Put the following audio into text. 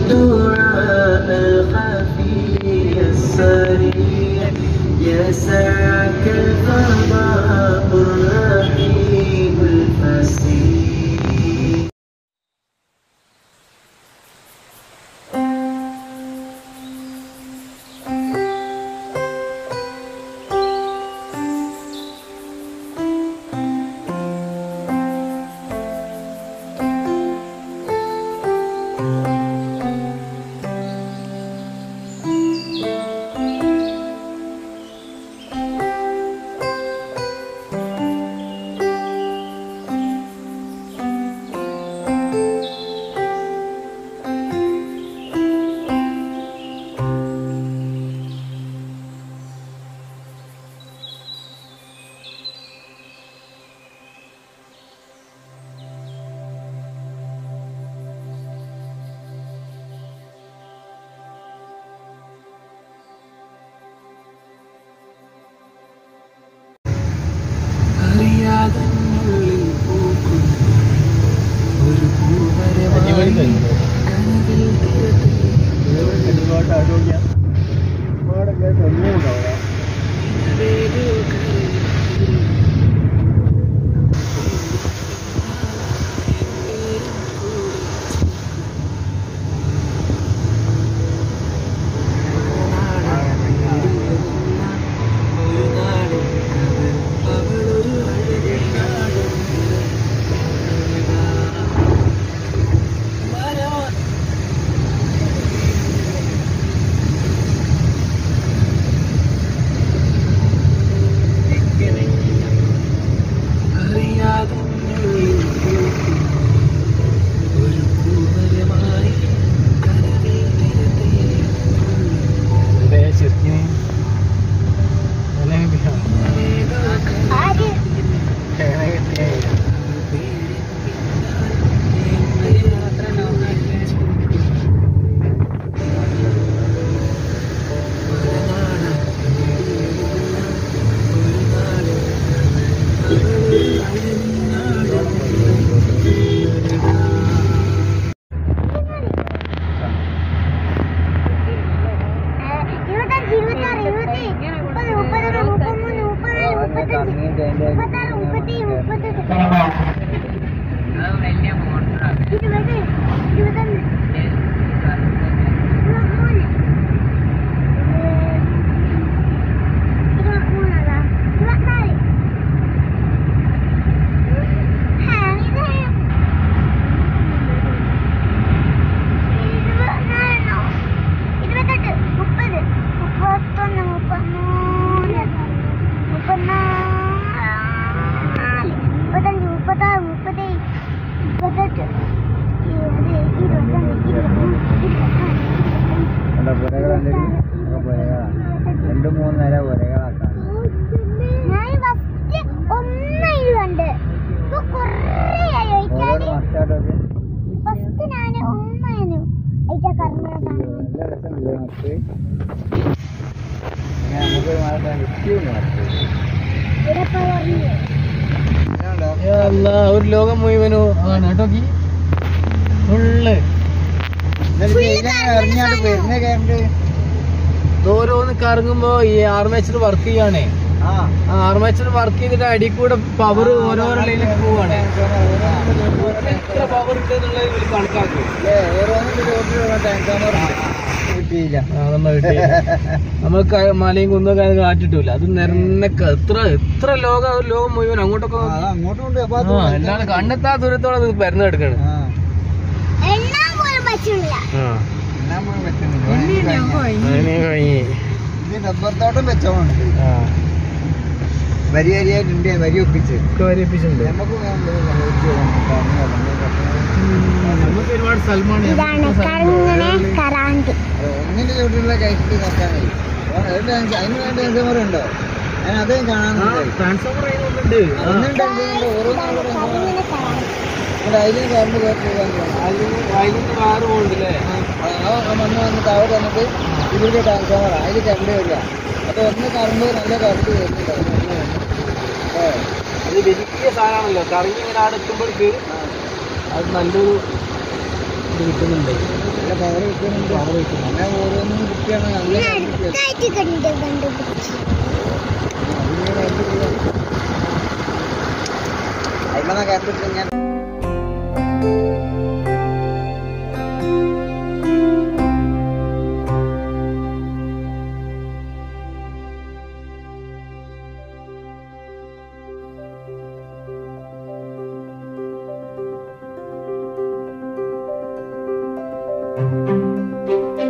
الدعاء الخفي السريع يسعك الفضاء الرحيم الفسيح അറിയാതന്നുള്ളിൽ പൂക്കും ഒരു പൂവരമായി കനവിൽ തിരവേതോ അവളൊരു അഴകിൽ നാടും വരാൻ അറിയാതന്നുള്ളിൽ പൂക്കും ഒരു പൂമരമായി കനവിൽ നിരതേ ഇരുപത്തഞ്ച് ഇരുപത്താറ് ഇരുപത്തി മുപ്പത് മുപ്പത്തൊന്ന് മുപ്പത്തിമൂന്ന് മുപ്പത്തിനാല് മുപ്പത്തഞ്ച് മുപ്പത്താറ് മുപ്പത്തേഴ് മുപ്പത്തെട്ട് ഇരുപത് ഇരുപത്തൊന്ന് ഇരുപത്തിമൂന്ന് ഇരുപത്തിമൂന്നല്ല ഇരുപത്തിനാല് ഇരുപത്തിനാലെണ്ണോ ഇരുപത്തെട്ട് മുപ്പത് മുപ്പത്തൊന്ന് മുപ്പത്തിമൂന്ന് മുപ്പത്തിനാല് മുപ്പത്തഞ്ച് മുപ്പത്താറ് മുപ്പത്തേഴ് മുപ്പത്തെട്ട് ഇരുപത് ഇരുപത്തൊന്ന് ഇരുപത്തിമൂന്ന് രണ്ട് മൂന്ന് നേര പുരകളാക്കാം ഞാൻ ഫസ്റ്റ് ഒന്നായി കണ്ട് ഇപ്പൊ കുറേയായി ഓരോരോ ഒഴിച്ചാല് മസ്റ്റാട്ടൊക്കെ ഫസ്റ്റ് ഞാൻ ഒന്നായിരുന്നു അതിന്റെ കർമ്മ നല്ല രസമുണ്ട് മസ്റ്റ് ഞാൻ നമുക്ക് മാറ്റാൻ കിട്ടിയുണ്ട് മസ്റ്റ് ഇവിടെ പറഞ്ഞു ഒരു ലോകം മുഴുവനോ ആണ് കേട്ടോ ഫുള്ള് ഇറങ്ങിയാണ്ട് വരുന്ന കേണ്ട് ഓരോന്ന് കറങ്ങുമ്പോ ഈ ആർമേച്ചർ വർക്ക് ചെയ്യാണേ ആ ആ ആർമേച്ചർ വർക്ക് ചെയ്തിട്ട് അടി കൂടെ പവർ ഓരോരോ ലൈനിൽ പോവാണ് എത്ര പവർ ഉണ്ട് എന്നുള്ളത് ഇവര് കണക്കാക്കും കിട്ടിയില്ല ആ, നമ്മ കിട്ടി. നമ്മൾ ക- മലയും കുന്നൊക്കെ അത് കാറ്റിട്ടില്ല അത് നിരന്നൊക്കെ എത്ര എത്ര ലോകം ഒരു ലോകം മുഴുവൻ അങ്ങോട്ടൊക്കെ ആ, അത് അങ്ങോട്ടും ഉണ്ട് അപ്പൊ അത് ആ, അല്ലാണ്ട് കണ്ണെത്താ ദൂരത്തോളം അത് പരന്നു കിടക്കാണ് ആ, എണ്ണാൻ പോലും പറ്റില്ല എണ്ണാൻ പോലും പറ്റുന്നില്ല ഇത് റബ്ബർ തോട്ടം വെച്ചോണ്ട് വരി വരിയായിട്ടുണ്ട് വരി ഒപ്പിച്ച് നമുക്ക് നമുക്ക് ഒരുപാട് സൽമാൻ ഇതാണ് കറങ്ങനെ കറാണ്ട് ഒന്നിന്റെ ചുവട്ടിലുള്ള കയറ്റി നോക്കാൻ മതി ഒരു ഡാൻസ് അതിന് വേണ്ട ഡാൻസർമാർ ഉണ്ടോ ഞാൻ അതും കാണാൻ ട്രാൻസ്ഫോമർ ചെയ്യുന്നുണ്ട് ഒന്നും ഡാൻസ് ഓരോന്നും കറങ്ങനെ കറാണ്ട് അതിലും കറണ്ട് പോകാൻ അതിന് വേറെ പോകണ്ടല്ലേ ആ മണ്ണ് വന്ന് താഴെ വന്നിട്ട് ഇതിന്റെ ട്രാൻസ്ഫോമറാണ് അതിൽ കറണ്ട് വരിക അപ്പൊ ഒന്ന് കറണ്ട് നല്ല കറണ്ട് വരുന്നുണ്ട് അത് വലിയ സാധനമാണല്ലോ കറങ്ങി ഇങ്ങനെ അവിടെ എത്തുമ്പോഴേക്ക് അത് നല്ലൊരു ഇത് കിട്ടുന്നുണ്ട് നല്ല പവർ കിട്ടുന്നുണ്ട് പവർ കിട്ടുന്നു അങ്ങനെ ഓരോന്നും കിട്ടിയാണ് നല്ല ഞാൻ കറണ്ട് കിട്ടിയത്. അടുത്തായിട്ട് കണ്ട് കണ്ടുപിടിച്ചു അതിങ്ങനെ കറണ്ട് പോവാ. അതിമെന്നാ കറണ്ട് കിട്ടുന്നത് ഞാൻ ആ